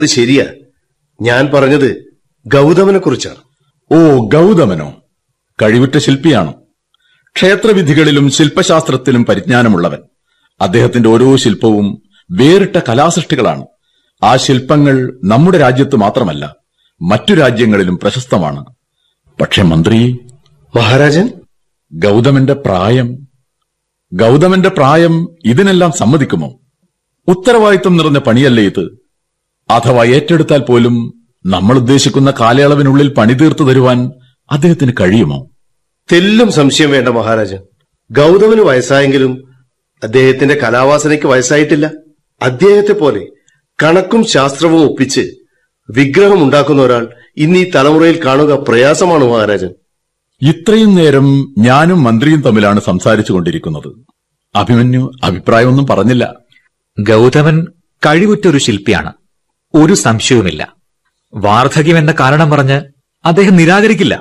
അത് ശരിയാ ഞാൻ പറഞ്ഞത് ഗൗതമനെ കുറിച്ചാണ് ഓ ഗൗതമനോ കഴിവുറ്റ ശില്പിയാണ് ക്ഷേത്രവിധികളിലും ശില്പശാസ്ത്രത്തിലും പരിജ്ഞാനമുള്ളവൻ അദ്ദേഹത്തിന്റെ ഓരോ ശില്പവും വേറിട്ട കലാസൃഷ്ടികളാണ് ആ ശില്പങ്ങൾ നമ്മുടെ രാജ്യത്ത് മാത്രമല്ല മറ്റു രാജ്യങ്ങളിലും പ്രശസ്തമാണ് പക്ഷെ മന്ത്രി മഹാരാജൻ ഗൗതമന്റെ പ്രായം ഗൗതമന്റെ പ്രായം ഇതിനെല്ലാം സമ്മതിക്കുമോ ഉത്തരവാദിത്വം നിറഞ്ഞ പണിയല്ലേ ഇത് അഥവാ ഏറ്റെടുത്താൽ പോലും നമ്മൾ ഉദ്ദേശിക്കുന്ന കാലയളവിനുള്ളിൽ പണി തീർത്തു തരുവാൻ അദ്ദേഹത്തിന് കഴിയുമോ തെല്ലും സംശയം വേണ്ട മഹാരാജൻ ഗൗതമന് വയസ്സായെങ്കിലും അദ്ദേഹത്തിന്റെ കലാവാസനയ്ക്ക് വയസ്സായിട്ടില്ല അദ്ദേഹത്തെ പോലെ കണക്കും ശാസ്ത്രവും ഒപ്പിച്ച് വിഗ്രഹം ഉണ്ടാക്കുന്ന ഒരാൾ ഇന്ന് ഈ തലമുറയിൽ കാണുക പ്രയാസമാണ് മഹാരാജൻ ഇത്രയും നേരം ഞാനും മന്ത്രിയും തമ്മിലാണ് സംസാരിച്ചുകൊണ്ടിരിക്കുന്നത് അഭിമന്യു അഭിപ്രായമൊന്നും പറഞ്ഞില്ല ഗൗതമൻ കഴിവുറ്റ ഒരു ശില്പിയാണ് ഒരു സംശയവുമില്ല വാർദ്ധക്യം എന്ന കാരണം പറഞ്ഞ് അദ്ദേഹം നിരാകരിക്കില്ല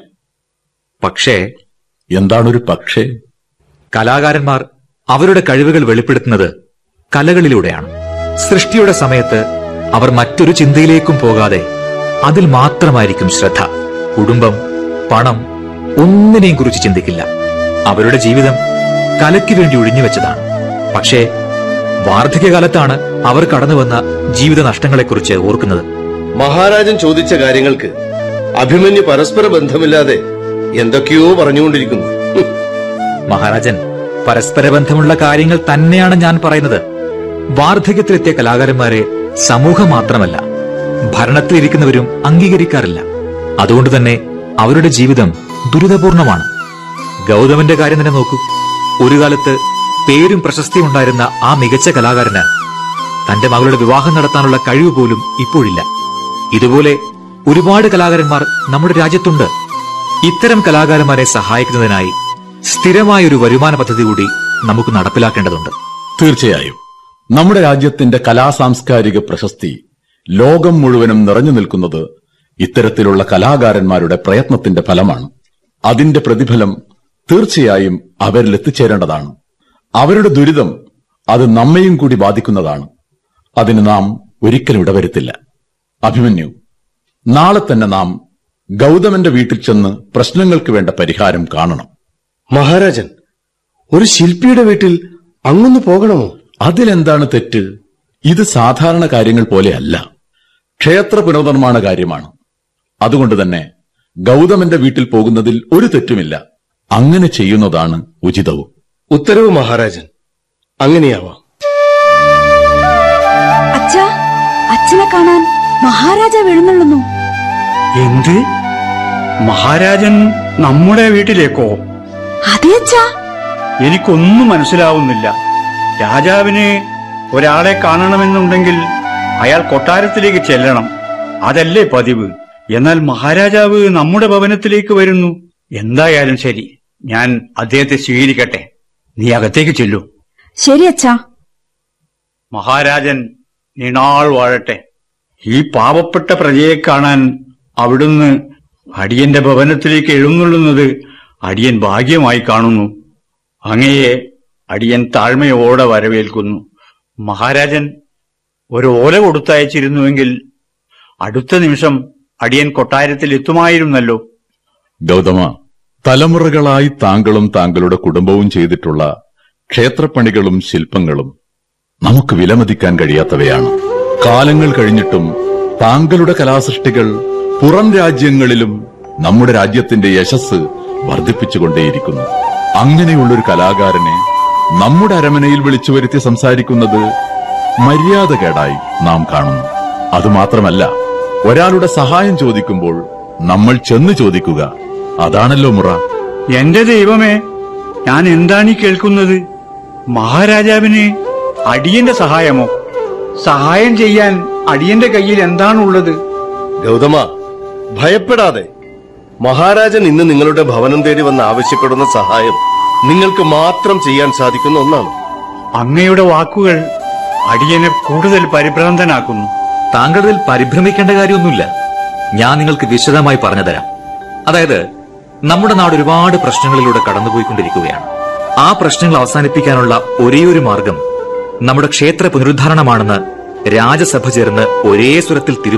പക്ഷേ എന്താണൊരു പക്ഷേ കലാകാരന്മാർ അവരുടെ കഴിവുകൾ വെളിപ്പെടുത്തുന്നത് കലകളിലൂടെയാണ് സൃഷ്ടിയുടെ സമയത്ത് അവർ മറ്റൊരു ചിന്തയിലേക്കും പോകാതെ അതിൽ മാത്രമായിരിക്കും ശ്രദ്ധ കുടുംബം പണം ഒന്നിനെയും കുറിച്ച് ചിന്തിക്കില്ല അവരുടെ ജീവിതം കലയ്ക്ക് വേണ്ടി ഒഴിഞ്ഞുവെച്ചതാണ് പക്ഷേ വാർദ്ധക്യകാലത്താണ് അവർ കടന്നുവന്ന ജീവിത നഷ്ടങ്ങളെക്കുറിച്ച് ഓർക്കുന്നത് മഹാരാജൻ ചോദിച്ച കാര്യങ്ങൾക്ക് അഭിമന്യു പരസ്പര ബന്ധമില്ലാതെ എന്തൊക്കെയോ പറഞ്ഞുകൊണ്ടിരിക്കുന്നു ഹും. മഹാരാജൻ പരസ്പര ബന്ധമുള്ള കാര്യങ്ങൾ തന്നെയാണ് ഞാൻ പറയുന്നത് വാർദ്ധക്യത്തിലെത്തിയ കലാകാരന്മാരെ സമൂഹം മാത്രമല്ല ഭരണത്തിലിരിക്കുന്നവരും അംഗീകരിക്കാറില്ല അതുകൊണ്ട് തന്നെ അവരുടെ ജീവിതം ദുരിതപൂർണമാണ് ഗൗതമന്റെ കാര്യം തന്നെ നോക്കൂ ഒരു കാലത്ത് പേരും പ്രശസ്തിയും ഉണ്ടായിരുന്ന ആ മികച്ച കലാകാരന് തന്റെ മകളുടെ വിവാഹം നടത്താനുള്ള കഴിവ് പോലും ഇപ്പോഴില്ല ഇതുപോലെ ഒരുപാട് കലാകാരന്മാർ നമ്മുടെ രാജ്യത്തുണ്ട് ഇത്തരം കലാകാരന്മാരെ സഹായിക്കുന്നതിനായി സ്ഥിരമായ ഒരു വരുമാന പദ്ധതി കൂടി നമുക്ക് നടപ്പിലാക്കേണ്ടതുണ്ട് തീർച്ചയായും നമ്മുടെ രാജ്യത്തിന്റെ കലാസാംസ്കാരിക പ്രശസ്തി ലോകം മുഴുവനും നിറഞ്ഞു നിൽക്കുന്നത് ഇത്തരത്തിലുള്ള കലാകാരന്മാരുടെ പ്രയത്നത്തിന്റെ ഫലമാണ് അതിന്റെ പ്രതിഫലം തീർച്ചയായും അവരിൽ എത്തിച്ചേരേണ്ടതാണ് അവരുടെ ദുരിതം അത് നമ്മയും കൂടി ബാധിക്കുന്നതാണ് അതിന് നാം ഒരിക്കലും ഇടവരുത്തില്ല അഭിമന്യു നാളെ തന്നെ നാം ഗൗതമന്റെ വീട്ടിൽ ചെന്ന് പ്രശ്നങ്ങൾക്ക് വേണ്ട പരിഹാരം കാണണം മഹാരാജൻ ഒരു ശില്പിയുടെ വീട്ടിൽ അങ്ങൊന്ന് പോകണമോ അതിലെന്താണ് തെറ്റ് ഇത് സാധാരണ കാര്യങ്ങൾ പോലെയല്ല ക്ഷേത്ര പുനർനിർമ്മാണ കാര്യമാണ് അതുകൊണ്ട് തന്നെ ഗൗതമന്റെ വീട്ടിൽ പോകുന്നതിൽ ഒരു തെറ്റുമില്ല അങ്ങനെ ചെയ്യുന്നതാണ് ഉചിതവും ഉത്തരവ് മഹാരാജൻ അങ്ങനെയാവാം അച്ഛാ അച്ഛനെ കാണാൻ മഹാരാജാവ് എഴുന്നള്ളുന്നു എന്ത് മഹാരാജൻ നമ്മുടെ വീട്ടിലേക്കോ അതെ അച്ഛാ എനിക്കൊന്നും മനസ്സിലാവുന്നില്ല രാജാവിന് ഒരാളെ കാണണമെന്നുണ്ടെങ്കിൽ അയാൾ കൊട്ടാരത്തിലേക്ക് ചെല്ലണം അതല്ലേ പതിവ് എന്നാൽ മഹാരാജാവ് നമ്മുടെ ഭവനത്തിലേക്ക് വരുന്നു എന്തായാലും ശരി ഞാൻ അദ്ദേഹത്തെ സ്വീകരിക്കട്ടെ നീ അകത്തേക്ക് ചെല്ലൂ ശരി അച്ഛാ മഹാരാജൻ നീണാൾ വാഴട്ടെ ഈ പാവപ്പെട്ട പ്രജയെ കാണാൻ അവിടുന്ന് അടിയന്റെ ഭവനത്തിലേക്ക് എഴുന്നള്ളുന്നത് അടിയൻ ഭാഗ്യമായി കാണുന്നു അങ്ങയെ അടിയൻ താഴ്മയോടെ വരവേൽക്കുന്നു മഹാരാജൻ ഒരു ഓല കൊടുത്തയച്ചിരുന്നുവെങ്കിൽ അടുത്ത നിമിഷം അടിയൻ കൊട്ടാരത്തിൽ എത്തുമായിരുന്നല്ലോ ഗൗതമ തലമുറകളായി താങ്കളും താങ്കളുടെ കുടുംബവും ചെയ്തിട്ടുള്ള ക്ഷേത്രപ്പണികളും ശില്പങ്ങളും നമുക്ക് വിലമതിക്കാൻ കഴിയാത്തവയാണ് കാലങ്ങൾ കഴിഞ്ഞിട്ടും താങ്കളുടെ കലാസൃഷ്ടികൾ പുറം രാജ്യങ്ങളിലും നമ്മുടെ രാജ്യത്തിന്റെ യശസ് വർദ്ധിപ്പിച്ചുകൊണ്ടേയിരിക്കുന്നു അങ്ങനെയുള്ളൊരു കലാകാരനെ നമ്മുടെ അരമനയിൽ വിളിച്ചു വരുത്തി സംസാരിക്കുന്നത് മര്യാദകേടായി നാം കാണുന്നു അതുമാത്രമല്ല ഒരാളുടെ സഹായം ചോദിക്കുമ്പോൾ നമ്മൾ ചെന്ന് ചോദിക്കുക അതാണല്ലോ മുറ എന്റെ ദൈവമേ ഞാൻ എന്താണ് ഈ കേൾക്കുന്നത് മഹാരാജാവിന് അടിയന്റെ സഹായമോ സഹായം ചെയ്യാൻ അടിയന്റെ കയ്യിൽ എന്താണുള്ളത് ഗൗതമ ഭയപ്പെടാതെ മഹാരാജൻ ഇന്ന് നിങ്ങളുടെ ഭവനം തേടി വന്ന് ആവശ്യപ്പെടുന്ന സഹായം നിങ്ങൾക്ക് മാത്രം ചെയ്യാൻ സാധിക്കുന്ന ഒന്നാണ് അങ്ങയുടെ വാക്കുകൾ അടിയനെ കൂടുതൽ പരിഭ്രാന്തനാക്കുന്നു താങ്കളിൽ പരിഭ്രമിക്കേണ്ട കാര്യമൊന്നുമില്ല ഞാൻ നിങ്ങൾക്ക് വിശദമായി പറഞ്ഞു തരാം അതായത് നമ്മുടെ നാട് ഒരുപാട് പ്രശ്നങ്ങളിലൂടെ കടന്നുപോയിക്കൊണ്ടിരിക്കുകയാണ് ആ പ്രശ്നങ്ങൾ അവസാനിപ്പിക്കാനുള്ള ഒരേയൊരു മാർഗം നമ്മുടെ ക്ഷേത്ര പുനരുദ്ധാരണമാണെന്ന് രാജസഭ ചേർന്ന് ഒരേ സ്വരത്തിൽ